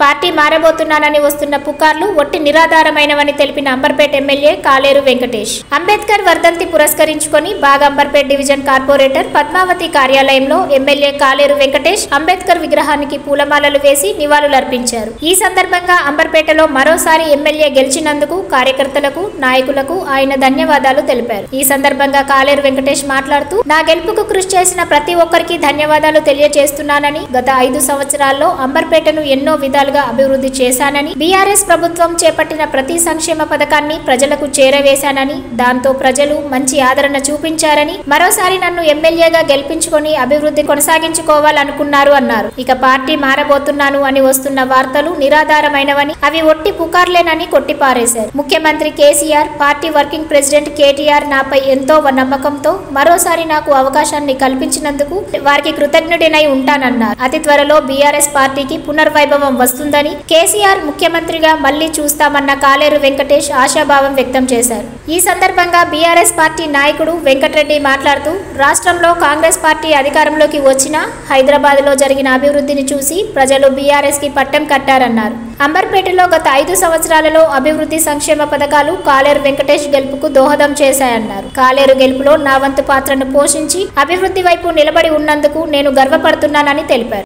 party మారబోతున్నానని వస్తున్న పుకార్లు ఒట్టి నిరాధారమైనవని తెలిపిన అంబర్పేట ఎమ్మెల్యే కాలేరు వెంకటేష్ అంబేద్కర్ వర్ధంతి పురస్కరించుకొని బాగ్ అంబర్పేట్ డివిజన్ కార్పొరేటర్ పద్మావతి కార్యాలయంలో ఎమ్మెల్యే కాలేరు వెంకటేష్ అంబేద్కర్ విగ్రహానికి పూలమాలలు వేసి నివాళులర్పించారు ఈ సందర్భంగా అంబర్పేటలో మరోసారి ఎమ్మెల్యే గెలిచినందుకు కార్యకర్తలకు నాయకులకు ఆయన ధన్యవాదాలు తెలిపారు ఈ సందర్భంగా కాలేరు వెంకటేష్ మాట్లాడుతూ నా గెలుపుకు కృషి చేసిన ప్రతి ఒక్కరికి ధన్యవాదాలు తెలియజేస్తున్నానని గత ఐదు సంవత్సరాల్లో అంబర్పేటను ఎన్నో విధాలుగా అభివృద్ధి చేశానని బీఆర్ఎస్ ప్రభుత్వం చేపట్టిన ప్రతి సంక్షేమ పథకాన్ని ప్రజలకు చేరవేశానని దాంతో ప్రజలు మంచి ఆదరణ చూపించారని మరోసారి నన్ను ఎమ్మెల్యేగా గెలిపించుకొని అభివృద్ధి కొనసాగించుకోవాలనుకున్నారు అన్నారు ఇక పార్టీ మారబోతున్నాను అని వస్తున్న వార్తలు నిరాధారమైనవని అవి ఒట్టి పుకార్లేనని కొట్టిపారేశారు ముఖ్యమంత్రి KCR party working president KTR నాపై ఎంతో నమ్మకంతో మరోసారి నాకు అవకాశాన్ని కల్పించినందుకు వారికి కృతజ్ఞుడినై ఉంటానన్నారు అతి త్వరలో బీఆర్ఎస్ పార్టీకి పునర్వైభవం వస్తుందని కేసీఆర్ ముఖ్యమంత్రిగా మళ్లీ చూస్తామన్న కాలేరు వెంకటేష్ ఆశాభావం వ్యక్తం చేశారు ఈ సందర్భంగా బీఆర్ఎస్ పార్టీ నాయకుడు వెంకటరెడ్డి మాట్లాడుతూ రాష్ట్రంలో కాంగ్రెస్ పార్టీ అధికారంలోకి వచ్చినా హైదరాబాద్ లో జరిగిన అభివృద్ధిని చూసి ప్రజలు బీఆర్ఎస్ కి పట్టం కట్టారన్నారు అంబర్పేటలో గత ఐదు సంవత్సరాలలో అభివృద్ధి సంక్షేమ పథకాలు కాలేరు వెంకటేష్ గెలుపుకు దోహదం చేశాయన్నారు కాలేరు గెలుపులో నా వంతు పాత్రను పోషించి అభివృద్ధి వైపు నిలబడి ఉన్నందుకు నేను గర్వపడుతున్నానని తెలిపారు